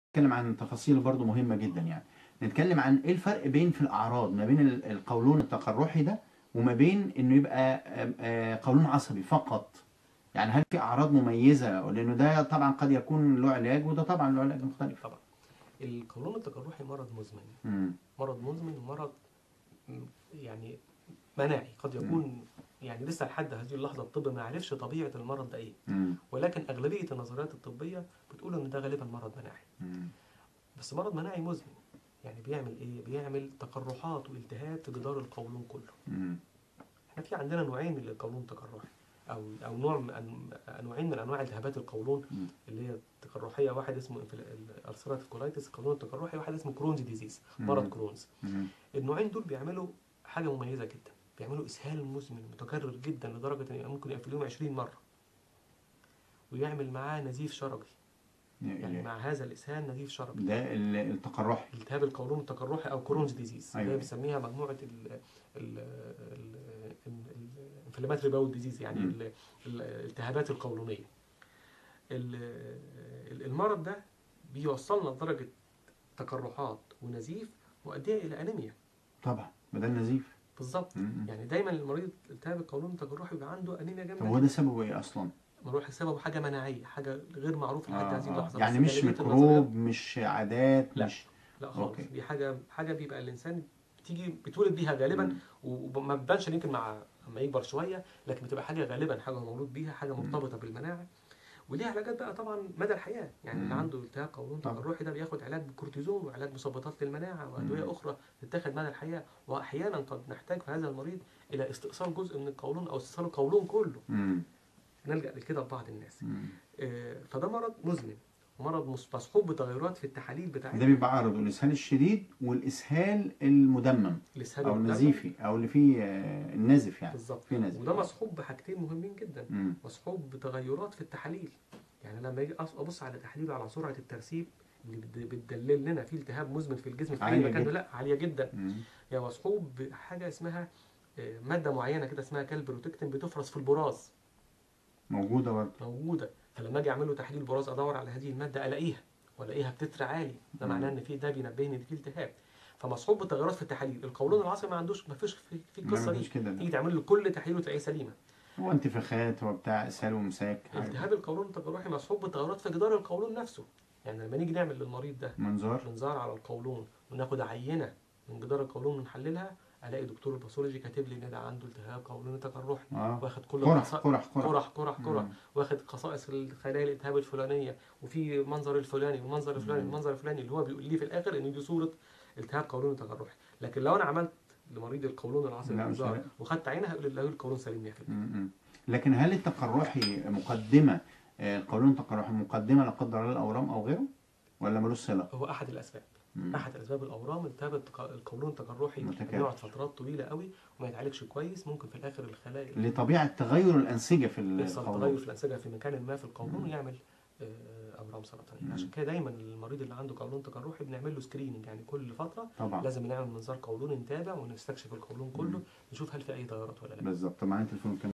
نتكلم عن تفاصيل برضو مهمة جدا يعني نتكلم عن ايه الفرق بين في الاعراض ما بين ال- القولون التقرحي ده وما بين انه يبقى آم، آه، قولون عصبي فقط يعني هل في اعراض مميزة لانه ده طبعا قد يكون له علاج وده طبعا له علاج مختلف طبعا القولون التقرحي مرض مزمن مم. مرض مزمن ومرض م- يعني مناعي قد يكون يعني لسه لحد هذه اللحظه الطب ما عرفش طبيعه المرض ده ايه مم. ولكن اغلبيه النظريات الطبيه بتقول ان ده غالبا مرض مناعي مم. بس مرض مناعي مزمن يعني بيعمل ايه بيعمل تقرحات والتهاب في جدار القولون كله مم. احنا في عندنا نوعين من القولون التقرحي او او نوع من أن- نوعين من انواع التهابات القولون مم. اللي هي التقرحيه واحد اسمه الارثرايتس كولايتس القولون التقرحي واحد اسمه كرونز ديزيز مم. مرض كرونز مم. النوعين دول بيعملوا حاجه مميزه جدا بيعملوا اسهال مزمن متكرر جدا لدرجه ان ممكن يبقى في اليوم 20 مره ويعمل معاه نزيف شرجي يعني مع هذا الاسهال نزيف شرجي ده ال- التقرحي التهاب القولون التقرحي او كرونز ديزيز اللي أيوة. هي بنسميها مجموعه ال ال الانفلاماتري باول ديزيز يعني مم. ال- ال- الالتهابات القولونيه ال- ال- المرض ده بيوصلنا لدرجه تقرحات ونزيف مؤديه الى انيميا طبعا ما ده النزيف بالظبط مم. يعني دايما المريض التهاب القولون التقرحي بيبقى عنده انيميا طب جامده هو ده سببه ايه اصلا؟ مروح سببه حاجه مناعيه حاجه غير معروفه لحد آه، هذه آه. اللحظه يعني بس مش غالبية ميكروب مش عادات لا. مش لا خالص أوكي. دي حاجه حاجه بيبقى الانسان بتيجي بتولد بيها غالبا مم. وما بتبانش يمكن مع لما يكبر شويه لكن بتبقى حاجه غالبا حاجه مولود بيها حاجه مم. مرتبطه بالمناعه وليها علاجات بقى طبعا مدى الحياه يعني اللي مم. عنده التهاب قولون طبعا. تقرحي ده بياخد علاج بالكورتيزون وعلاج مثبطات للمناعه وادويه مم. اخرى تتاخد مدى الحياه واحيانا قد نحتاج في هذا المريض الى استئصال جزء من القولون او استئصال القولون كله مم. نلجا لكده لبعض الناس مم. آه، فده مرض مزمن ومرض مص- مصحوب بتغيرات في التحاليل ده بتاعتنا بيبقى عرض الاسهال الشديد والاسهال المدمم الاسهال او والدم. النزيفي او اللي فيه آه، النزف يعني بالظبط في نزف وده مصحوب بحاجتين مهمين جدا مم. مصحوب بتغيرات في التحاليل يعني لما اجي أص- ابص على تحليل على سرعه الترسيب اللي بت- بتدلل لنا في التهاب مزمن في الجسم في اي عالية مكان جدا. لا عاليه جدا مم. يعني مصحوب بحاجه اسمها آه، ماده معينه كده اسمها كالبروتكتين بتفرز في البراز موجوده برضه موجوده فلما اجي اعمل له تحليل براز ادور على هذه الماده الاقيها والاقيها بتتر عالي ده مم. معناه ان في ده بينبهني ان في التهاب فمصحوب بتغيرات في التحاليل القولون العصبي ما عندوش ما فيش في, في ما القصه دي فيش كده تيجي ده. تعمل له كل تحليل وتلاقيه سليمه هو انتفاخات هو بتاع اسهال ومساك حاجة. التهاب القولون التجرحي مصحوب بتغيرات في جدار القولون نفسه يعني لما نيجي نعمل للمريض ده منظار منظار على القولون وناخد عينه من جدار القولون ونحللها الاقي دكتور الباثولوجي كاتب لي ان ده عنده التهاب قولون تجرحي اه واخد كل قرح الخصائص قرح قرح قرح قرح قرح مم. واخد خصائص الخلايا الالتهاب الفلانيه وفي منظر الفلاني والمنظر الفلاني مم. والمنظر الفلاني اللي هو بيقول لي في الاخر ان دي صوره التهاب قولون تجرحي لكن لو انا عملت لمريض القولون العصبي لا، مش منظار هلاقي. وخدت عينه هيقول لي القولون سليم 100% مم. لكن هل التقرحي مقدمه آه، قولون التقرحي مقدمه لا قدر الله الاورام او غيره ولا ملوش صله؟ هو احد الاسباب مم. احد اسباب الاورام التهاب التق- القولون التجرحي متكرر. بيقعد فترات طويله قوي وما يتعالجش كويس ممكن في الاخر الخلايا لطبيعه تغير الانسجه في يحصل تغير القولون في الانسجه في مكان ما في القولون مم. ويعمل آه، اورام سرطانيه مم. عشان كده دايما المريض اللي عنده قولون تجرحي بنعمل له سكريننج يعني كل فتره طبعا لازم نعمل منظار قولون نتابع ونستكشف القولون كله نشوف هل في اي تغيرات ولا لا بالظبط معانا تليفون كام